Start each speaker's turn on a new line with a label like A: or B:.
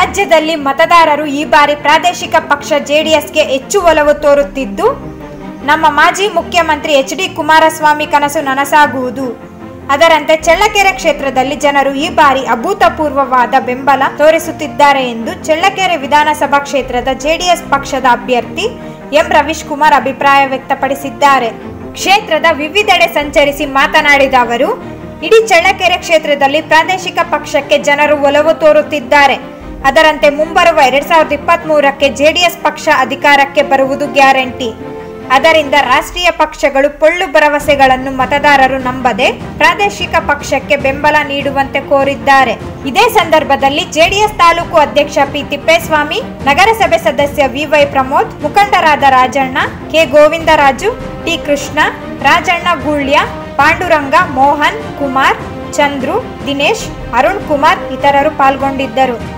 A: ರಾಜ್ಯದಲ್ಲಿ ಮತದಾರರು ಈ ಬಾರಿ ಪ್ರಾದೇಶಿಕ ಪಕ್ಷ ಜೆಡಿಎಸ್ಗೆ ಹೆಚ್ಚು ಒಲವು ತೋರುತ್ತಿದ್ದು ನಮ್ಮ ಮಾಜಿ ಮುಖ್ಯಮಂತ್ರಿ ಎಚ್ ಡಿ ಕುಮಾರಸ್ವಾಮಿ ಕನಸು ನನಸಾಗುವುದು ಅದರಂತೆ ಚಳ್ಳಕೆರೆ ಕ್ಷೇತ್ರದಲ್ಲಿ ಜನರು ಈ ಬಾರಿ ಅಭೂತಪೂರ್ವವಾದ ಬೆಂಬಲ ತೋರಿಸುತ್ತಿದ್ದಾರೆ ಎಂದು ಚಳ್ಳಕೆರೆ ವಿಧಾನಸಭಾ ಕ್ಷೇತ್ರದ ಜೆಡಿಎಸ್ ಪಕ್ಷದ ಅಭ್ಯರ್ಥಿ ಎಂ ರವೀಶ್ ಕುಮಾರ್ ಅಭಿಪ್ರಾಯ ವ್ಯಕ್ತಪಡಿಸಿದ್ದಾರೆ ಕ್ಷೇತ್ರದ ವಿವಿಧೆಡೆ ಸಂಚರಿಸಿ ಮಾತನಾಡಿದ ಅವರು ಇಡೀ ಚಳ್ಳಕೆರೆ ಕ್ಷೇತ್ರದಲ್ಲಿ ಪ್ರಾದೇಶಿಕ ಪಕ್ಷಕ್ಕೆ ಜನರು ಒಲವು ತೋರುತ್ತಿದ್ದಾರೆ ಅದರಂತೆ ಮುಂಬರುವ ಎರಡ್ ಸಾವಿರದ ಇಪ್ಪತ್ತ್ ಮೂರಕ್ಕೆ ಜೆಡಿಎಸ್ ಪಕ್ಷ ಅಧಿಕಾರಕ್ಕೆ ಬರುವುದು ಗ್ಯಾರಂಟಿ ಅದರಿಂದ ರಾಷ್ಟ್ರೀಯ ಪಕ್ಷಗಳು ಪೊಳ್ಳು ಭರವಸೆಗಳನ್ನು ಮತದಾರರು ನಂಬದೆ ಪ್ರಾದೇಶಿಕ ಪಕ್ಷಕ್ಕೆ ಬೆಂಬಲ ನೀಡುವಂತೆ ಕೋರಿದ್ದಾರೆ ಇದೇ ಸಂದರ್ಭದಲ್ಲಿ ಜೆಡಿಎಸ್ ತಾಲೂಕು ಅಧ್ಯಕ್ಷ ಪಿ ತಿಪ್ಪೇಸ್ವಾಮಿ ನಗರಸಭೆ ಸದಸ್ಯ ವಿವೈ ಪ್ರಮೋದ್ ಮುಖಂಡರಾದ ರಾಜಣ್ಣ ಕೆ ಗೋವಿಂದರಾಜು ಟಿ ಕೃಷ್ಣ ರಾಜಣ್ಣ ಗೂಳ್ಯ ಪಾಂಡುರಂಗ ಮೋಹನ್ ಕುಮಾರ್ ಚಂದ್ರು ದಿನೇಶ್ ಅರುಣ್ ಕುಮಾರ್ ಇತರರು ಪಾಲ್ಗೊಂಡಿದ್ದರು